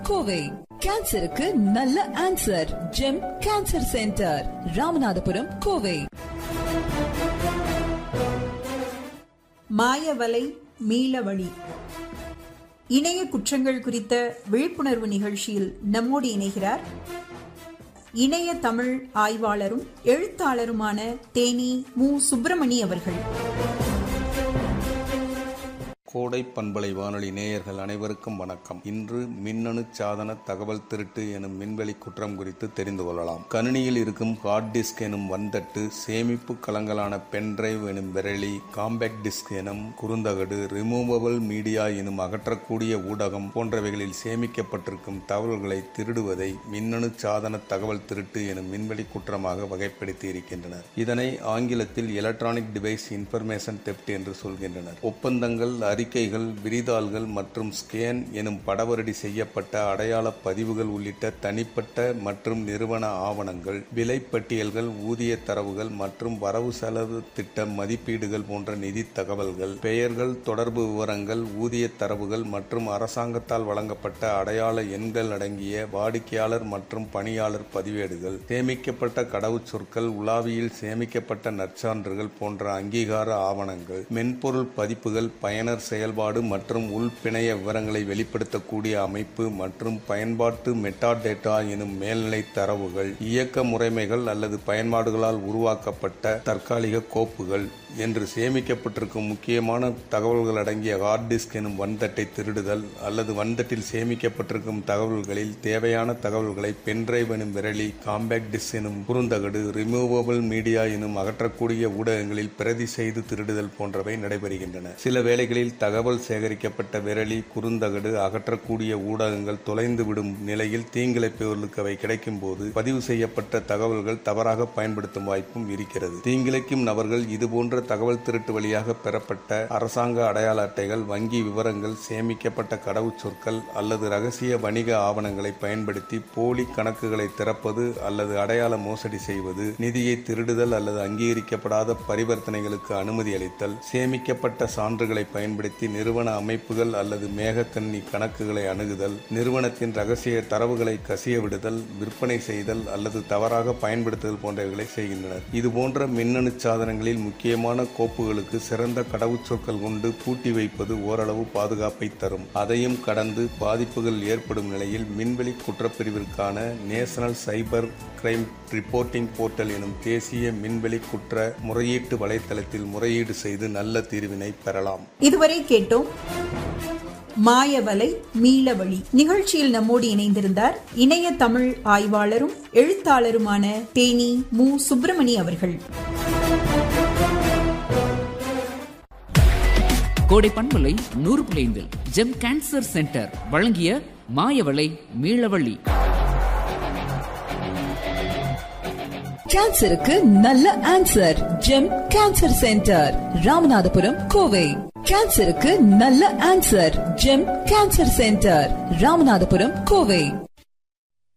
கோவை கேன்சருக்கு நல்ல answer gem cancer centre Ramanathapuram Kovai மாயவலை மீளவழி இணைய குற்றங்கள் குறித்த விழிப்புணர்வு நிகழ்ச்சியில் நம்மோடு இணைகிறார் இணைய தமிழ் ஆய்வாளரும் எழுத்தாளருமான தேனி மு சுப்பிரமணி அவர்கள் கோடை பண்பலை வானொலி நேயர்கள் அனைவருக்கும் வணக்கம் இன்று மின்னணு சாதன தகவல் திருட்டு எனும் மின்வெளி குற்றம் குறித்து தெரிந்து கொள்ளலாம் கணினியில் இருக்கும் ஹார்ட் டிஸ்க் எனும் வந்தட்டு சேமிப்பு கலங்களான பென்டிரைவ் எனும் விரலி காம்பேக்ட் டிஸ்க் எனும் குறுந்தகடு ரிமூவபிள் மீடியா எனும் அகற்றக்கூடிய ஊடகம் போன்றவைகளில் சேமிக்கப்பட்டிருக்கும் தகவல்களை திருடுவதை மின்னணு சாதன தகவல் திருட்டு எனும் மின்வெளி குற்றமாக வகைப்படுத்தி இருக்கின்றனர் இதனை ஆங்கிலத்தில் எலக்ட்ரானிக் டிவைஸ் இன்ஃபர்மேஷன் தெப்ட் என்று சொல்கின்றனர் ஒப்பந்தங்கள் அறிக்கைகள் விரிதாள்கள் மற்றும் ஸ்கேன் எனும் படவரடி செய்யப்பட்ட அடையாள பதிவுகள் உள்ளிட்ட தனிப்பட்ட மற்றும் நிறுவன ஆவணங்கள் விலைப்பட்டியல்கள் ஊதிய தரவுகள் மற்றும் வரவு செலவு திட்ட மதிப்பீடுகள் போன்ற நிதி தகவல்கள் பெயர்கள் தொடர்பு விவரங்கள் ஊதிய தரவுகள் மற்றும் அரசாங்கத்தால் வழங்கப்பட்ட அடையாள எண்கள் அடங்கிய வாடிக்கையாளர் மற்றும் பணியாளர் பதிவேடுகள் சேமிக்கப்பட்ட கடவுச்சொற்கள் உலாவியில் சேமிக்கப்பட்ட நற்சான்றுகள் போன்ற அங்கீகார ஆவணங்கள் மென்பொருள் பதிப்புகள் பயனர் செயல்பாடு மற்றும் உள்பிணைய விவரங்களை வெளிப்படுத்தக்கூடிய அமைப்பு மற்றும் பயன்பாட்டு மெட்டாடேட்டா எனும் மேல்நிலை தரவுகள் இயக்க முறைமைகள் அல்லது பயன்பாடுகளால் உருவாக்கப்பட்ட தற்காலிக கோப்புகள் என்று சேமிக்கப்பட்டிருக்கும் முக்கியமான தகவல்கள் அடங்கிய ஹார்ட் டிஸ்க் எனும் வன்தட்டை திருடுதல் அல்லது வன்தட்டில் சேமிக்கப்பட்டிருக்கும் தகவல்களில் தேவையான தகவல்களை பென்டிரைவ் எனும் விரலி காம்பேக்ட் டிஸ்க் எனும் குறுந்தகடு ரிமூவபிள் மீடியா எனும் அகற்றக்கூடிய ஊடகங்களில் பிரதி செய்து திருடுதல் போன்றவை நடைபெறுகின்றன சில வேளைகளில் தகவல் சேகரிக்கப்பட்ட விரலி குறுந்தகடு அகற்றக்கூடிய ஊடகங்கள் தொலைந்து விடும் நிலையில் தீங்கிழைப்பவர்களுக்கு அவை கிடைக்கும் போது பதிவு செய்யப்பட்ட தகவல்கள் தவறாக பயன்படுத்தும் வாய்ப்பும் இருக்கிறது தீங்கிழைக்கும் நபர்கள் இதுபோன்ற தகவல் திருட்டு வழியாக பெறப்பட்ட அரசாங்க அடையாள அட்டைகள் வங்கி விவரங்கள் சேமிக்கப்பட்ட கடவுச்சொற்கள் அல்லது ரகசிய வணிக ஆவணங்களை பயன்படுத்தி போலி கணக்குகளை திறப்பது அல்லது அடையாள மோசடி செய்வது நிதியை திருடுதல் அல்லது அங்கீகரிக்கப்படாத பரிவர்த்தனைகளுக்கு அனுமதி அளித்தல் சேமிக்கப்பட்ட சான்றுகளை பயன்படுத்தி நிறுவன அமைப்புகள் அல்லது மேகக்கண்ணி கணக்குகளை அணுகுதல் நிறுவனத்தின் ரகசிய தரவுகளை கசிய விடுதல் விற்பனை செய்தல் அல்லது தவறாக பயன்படுத்துதல் போன்றவைகளை செய்கின்றனர் இதுபோன்ற மின்னணு சாதனங்களில் முக்கியமான கோப்புகளுக்கு சிறந்த கடவுச்சொற்கள் கொண்டு பூட்டி வைப்பது ஓரளவு பாதுகாப்பை தரும் அதையும் கடந்து பாதிப்புகள் ஏற்படும் நிலையில் மின்வெளி குற்றப்பிரிவிற்கான national cyber crime reporting portal எனும் தேசிய மின்வெளி குற்ற முறையீட்டு வலைத்தளத்தில் முறையீடு செய்து நல்ல தீர்வினை பெறலாம் இதுவரை கேட்டோம் மாயவலை மீளவழி நிகழ்ச்சியில் நம்மோடு இணைந்திருந்தார் இணைய தமிழ் ஆய்வாளரும் எழுத்தாளருமான தேனி மு சுப்பிரமணி அவர்கள் கோடை பண்பலை நூறு பிளைந்தில் ஜெம் கேன்சர் சென்டர் வழங்கிய மாயவளை மீளவழி கேன்சருக்கு நல்ல answer gem cancer centre Ramanathapuram Kovai கேன்சருக்கு நல்ல answer gem cancer centre Ramanathapuram Kovai